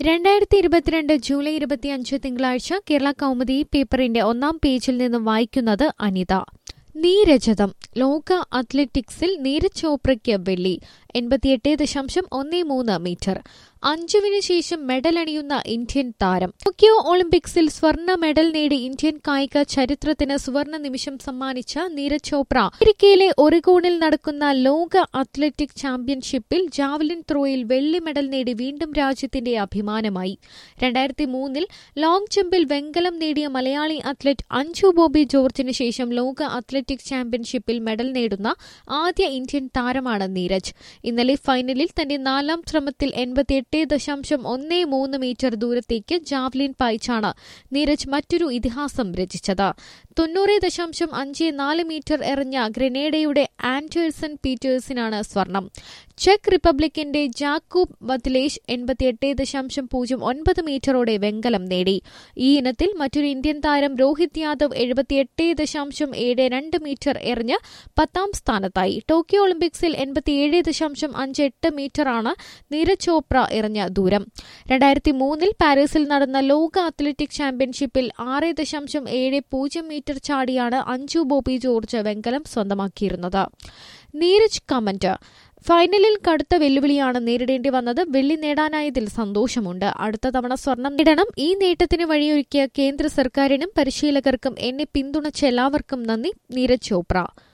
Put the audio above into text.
രണ്ടായിരത്തി ഇരുപത്തിരണ്ട് ജൂലൈ ഇരുപത്തിയഞ്ച് തിങ്കളാഴ്ച കേരള കൗമുദി പേപ്പറിന്റെ ഒന്നാം പേജിൽ നിന്നും വായിക്കുന്നത് അനിത നീരജതം ലോക അത്ലറ്റിക്സിൽ നീരജ് ചോപ്രയ്ക്ക് വെള്ളി എൺപത്തിയെട്ട് ദശാംശം ഒന്ന് മൂന്ന് മീറ്റർ അഞ്ചുവിന് ശേഷം മെഡൽ അണിയുന്ന ഇന്ത്യൻ താരം ടോക്കിയോ ഒളിമ്പിക്സിൽ സ്വർണ്ണ മെഡൽ നേടി ഇന്ത്യൻ കായിക ചരിത്രത്തിന് സുവർണ നിമിഷം സമ്മാനിച്ച നീരജ് ചോപ്ര അമേരിക്കയിലെ ഒറിഗോണിൽ നടക്കുന്ന ലോക അത്ലറ്റിക് ചാമ്പ്യൻഷിപ്പിൽ ജാവലിൻ ത്രോയിൽ വെള്ളി മെഡൽ നേടി വീണ്ടും രാജ്യത്തിന്റെ അഭിമാനമായി രണ്ടായിരത്തി മൂന്നിൽ ലോങ് ജമ്പിൽ വെങ്കലം നേടിയ മലയാളി അത്ലറ്റ് അഞ്ജു ബോബി ജോർജിന് ശേഷം ലോക അത്ലറ്റിക് ചാമ്പ്യൻഷിപ്പിൽ മെഡൽ നേടുന്ന ആദ്യ ഇന്ത്യൻ താരമാണ് നീരജ് ഇന്നലെ ഫൈനലിൽ തന്റെ നാലാം ശ്രമത്തിൽ എൺപത്തിയെട്ട് ദശാംശം ഒന്ന് മൂന്ന് മീറ്റർ ദൂരത്തേക്ക് ജാവ്ലിൻ പായിച്ചാണ് നീരജ് മറ്റൊരു ഇതിഹാസം രചിച്ചത് തൊണ്ണൂറ് ദശാംശം അഞ്ച് നാല് മീറ്റർ എറിഞ്ഞ ഗ്രനേഡയുടെ ആൻഡേഴ്സൺ പീറ്റേഴ്സിനാണ് സ്വർണം ചെക്ക് റിപ്പബ്ലിക്കിന്റെ ജാക്കൂബ് വത്ലേഷ് എൺപത്തിയെട്ട് ദശാംശം പൂജ്യം ഒൻപത് മീറ്ററോടെ വെങ്കലം നേടി ഈ ഇനത്തിൽ മറ്റൊരു ഇന്ത്യൻ താരം രോഹിത് യാദവ് എഴുപത്തിയെട്ട് ദശാംശം ഏഴ് രണ്ട് മീറ്റർ എറിഞ്ഞ് പത്താം സ്ഥാനത്തായി ടോക്കിയോ ഒളിമ്പിക്സിൽ എൺപത്തിയേഴ് ദശാംശം അഞ്ച് എട്ട് മീറ്ററാണ് നീരജ് ചോപ്ര എറിഞ്ഞ ദൂരം രണ്ടായിരത്തി മൂന്നിൽ പാരീസിൽ നടന്ന ലോക അത്ലറ്റിക് ചാമ്പ്യൻഷിപ്പിൽ ആറ് ദശാംശം ഏഴ് പൂജ്യം മീറ്റർ ചാടിയാണ് അഞ്ജു ബോബി ജോർജ് വെങ്കലം സ്വന്തമാക്കിയിരുന്നത് നീരജ് കമന്റ് ഫൈനലിൽ കടുത്ത വെല്ലുവിളിയാണ് നേരിടേണ്ടി വന്നത് വെള്ളി നേടാനായതിൽ സന്തോഷമുണ്ട് അടുത്ത തവണ സ്വർണം നേടണം ഈ നേട്ടത്തിന് വഴിയൊരുക്കിയ കേന്ദ്ര സർക്കാരിനും പരിശീലകർക്കും എന്നെ പിന്തുണച്ച എല്ലാവർക്കും നന്ദി നീരജ് ചോപ്ര